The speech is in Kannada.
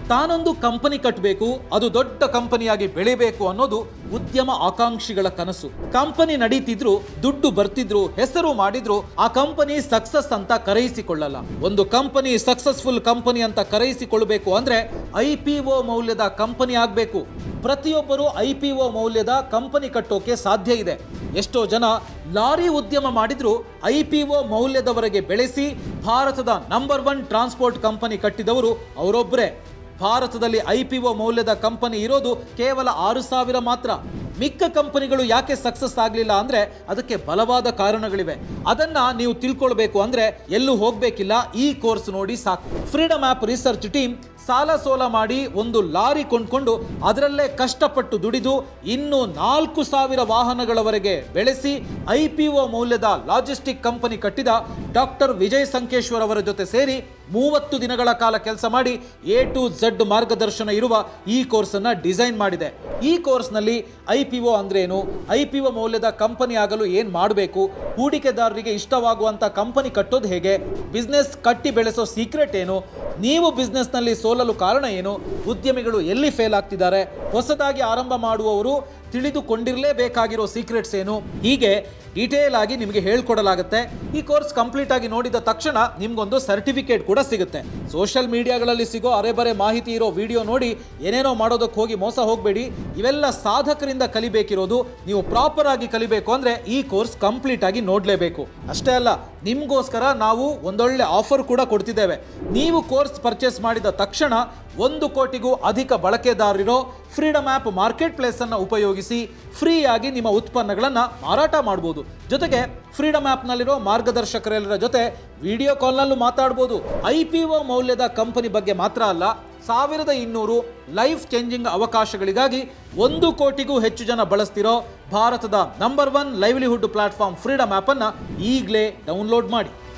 ತಾನೊಂದು ಕಂಪನಿ ಕಟ್ಟಬೇಕು ಅದು ದೊಡ್ಡ ಕಂಪನಿಯಾಗಿ ಬೆಳಿಬೇಕು ಅನ್ನೋದು ಉದ್ಯಮ ಆಕಾಂಕ್ಷಿಗಳ ಕನಸು ಕಂಪನಿ ನಡೀತಿದ್ರು ದುಡ್ಡು ಬರ್ತಿದ್ರು ಹೆಸರು ಮಾಡಿದ್ರು ಆ ಕಂಪನಿ ಸಕ್ಸಸ್ ಅಂತ ಕರೆಯಿಸಿಕೊಳ್ಳಲ್ಲ ಒಂದು ಕಂಪನಿ ಸಕ್ಸಸ್ಫುಲ್ ಕಂಪನಿ ಅಂತ ಕರೆಯಿಸಿಕೊಳ್ಳಬೇಕು ಅಂದ್ರೆ ಐ ಪಿ ಒ ಮೌಲ್ಯದ ಕಂಪನಿ ಆಗಬೇಕು ಪ್ರತಿಯೊಬ್ಬರು ಐ ಪಿ ಒ ಮೌಲ್ಯದ ಕಂಪನಿ ಕಟ್ಟೋಕೆ ಸಾಧ್ಯ ಇದೆ ಎಷ್ಟೋ ಜನ ಲಾರಿ ಉದ್ಯಮ ಮಾಡಿದ್ರು ಐ ಪಿ ಒ ಮೌಲ್ಯದವರೆಗೆ ಬೆಳೆಸಿ ಭಾರತದ ನಂಬರ್ ಒನ್ ಟ್ರಾನ್ಸ್ಪೋರ್ಟ್ ಕಂಪನಿ ಕಟ್ಟಿದವರು ಅವರೊಬ್ಬರೇ ಭಾರತದಲ್ಲಿ ಐ ಪಿ ಒ ಮೌಲ್ಯದ ಕಂಪನಿ ಇರೋದು ಕೇವಲ ಆರು ಸಾವಿರ ಮಾತ್ರ ಮಿಕ್ಕ ಕಂಪನಿಗಳು ಯಾಕೆ ಸಕ್ಸಸ್ ಆಗಲಿಲ್ಲ ಅಂದ್ರೆ ಅದಕ್ಕೆ ಬಲವಾದ ಕಾರಣಗಳಿವೆ ಅದನ್ನ ನೀವು ತಿಳ್ಕೊಳ್ಬೇಕು ಅಂದ್ರೆ ಎಲ್ಲೂ ಹೋಗ್ಬೇಕಿಲ್ಲ ಈ ಕೋರ್ಸ್ ನೋಡಿ ಸಾಕು ಫ್ರೀಡಮ್ ಆ್ಯಪ್ ರಿಸರ್ಚ್ ಟೀಮ್ ಸಾಲ ಸೋಲ ಮಾಡಿ ಒಂದು ಲಾರಿ ಕೊಂಡ್ಕೊಂಡು ಅದರಲ್ಲೇ ಕಷ್ಟಪಟ್ಟು ದುಡಿದು ಇನ್ನು ನಾಲ್ಕು ಸಾವಿರ ವಾಹನಗಳವರೆಗೆ ಬೆಳೆಸಿ ಐ ಪಿ ಒ ಮೌಲ್ಯದ ಲಾಜಿಸ್ಟಿಕ್ ಕಂಪನಿ ಕಟ್ಟಿದ ಡಾಕ್ಟರ್ ವಿಜಯ್ ಸಂಕೇಶ್ವರ್ ಅವರ ಜೊತೆ ಸೇರಿ ಮೂವತ್ತು ದಿನಗಳ ಕಾಲ ಕೆಲಸ ಮಾಡಿ ಎ ಟು ಝಡ್ ಮಾರ್ಗದರ್ಶನ ಇರುವ ಈ ಕೋರ್ಸನ್ನು ಡಿಸೈನ್ ಮಾಡಿದೆ ಈ ಕೋರ್ಸ್ನಲ್ಲಿ ಐ ಪಿ ಒ ಅಂದ್ರೇನು ಐ ಪಿ ಒ ಮೌಲ್ಯದ ಕಂಪನಿ ಆಗಲು ಏನು ಮಾಡಬೇಕು ಹೂಡಿಕೆದಾರರಿಗೆ ಇಷ್ಟವಾಗುವಂಥ ಕಂಪನಿ ಕಟ್ಟೋದು ಹೇಗೆ ಬಿಸ್ನೆಸ್ ಕಟ್ಟಿ ಬೆಳೆಸೋ ಸೀಕ್ರೆಟ್ ಏನು ನೀವು ಬಿಸ್ನೆಸ್ನಲ್ಲಿ ಸೋಲಲು ಕಾರಣ ಏನು ಉದ್ಯಮಿಗಳು ಎಲ್ಲಿ ಫೇಲ್ ಆಗ್ತಿದ್ದಾರೆ ಹೊಸದಾಗಿ ಆರಂಭ ಮಾಡುವವರು ತಿಳಿದುಕೊಂಡಿರಲೇಬೇಕಾಗಿರೋ ಸೀಕ್ರೆಟ್ಸ್ ಏನು ಹೀಗೆ ಡೀಟೇಲ್ ಆಗಿ ನಿಮಗೆ ಹೇಳ್ಕೊಡಲಾಗುತ್ತೆ ಈ ಕೋರ್ಸ್ ಕಂಪ್ಲೀಟ್ ಆಗಿ ನೋಡಿದ ತಕ್ಷಣ ನಿಮ್ಗೊಂದು ಸರ್ಟಿಫಿಕೇಟ್ ಕೂಡ ಸಿಗುತ್ತೆ ಸೋಷಿಯಲ್ ಮೀಡಿಯಾಗಳಲ್ಲಿ ಸಿಗೋ ಅರೆಬರೆ ಮಾಹಿತಿ ಇರೋ ವಿಡಿಯೋ ನೋಡಿ ಏನೇನೋ ಮಾಡೋದಕ್ಕೆ ಹೋಗಿ ಮೋಸ ಹೋಗಬೇಡಿ ಇವೆಲ್ಲ ಸಾಧಕರಿಂದ ಕಲಿಬೇಕಿರೋದು ನೀವು ಪ್ರಾಪರ್ ಆಗಿ ಕಲಿಬೇಕು ಅಂದ್ರೆ ಈ ಕೋರ್ಸ್ ಕಂಪ್ಲೀಟ್ ಆಗಿ ನೋಡಲೇಬೇಕು ಅಷ್ಟೇ ಅಲ್ಲ ನಿಮಗೋಸ್ಕರ ನಾವು ಒಂದೊಳ್ಳೆ ಆಫರ್ ಕೂಡ ಕೊಡ್ತಿದ್ದೇವೆ ನೀವು ಕೋರ್ಸ್ ಪರ್ಚೇಸ್ ಮಾಡಿದ ತಕ್ಷಣ ಒಂದು ಕೋಟಿಗೂ ಅಧಿಕ ಬಳಕೆದಾರರಿರೋ ಫ್ರೀಡಮ್ ಆ್ಯಪ್ ಮಾರ್ಕೆಟ್ ಪ್ಲೇಸ್ ಅನ್ನು ಉಪಯೋಗಿಸಿ ಫ್ರೀಯಾಗಿ ನಿಮ್ಮ ಉತ್ಪನ್ನಗಳನ್ನು ಮಾರಾಟ ಮಾಡಬಹುದು ಜೊತೆಗೆ ಫ್ರೀಡಮ್ ಆ್ಯಪ್ನಲ್ಲಿರೋ ಮಾರ್ಗದರ್ಶಕರೆಲ್ಲರ ಜೊತೆ ವಿಡಿಯೋ ಕಾಲ್ನಲ್ಲೂ ಮಾತಾಡ್ಬೋದು ಐ ಪಿ ಒ ಮೌಲ್ಯದ ಕಂಪನಿ ಬಗ್ಗೆ ಮಾತ್ರ ಅಲ್ಲ ಸಾವಿರದ ಇನ್ನೂರು ಲೈಫ್ ಚೇಂಜಿಂಗ್ ಅವಕಾಶಗಳಿಗಾಗಿ ಒಂದು ಕೋಟಿಗೂ ಹೆಚ್ಚು ಜನ ಬಳಸ್ತಿರೋ ಭಾರತದ number one livelihood platform freedom ಆ್ಯಪನ್ನು ಈಗಲೇ ಡೌನ್ಲೋಡ್ ಮಾಡಿ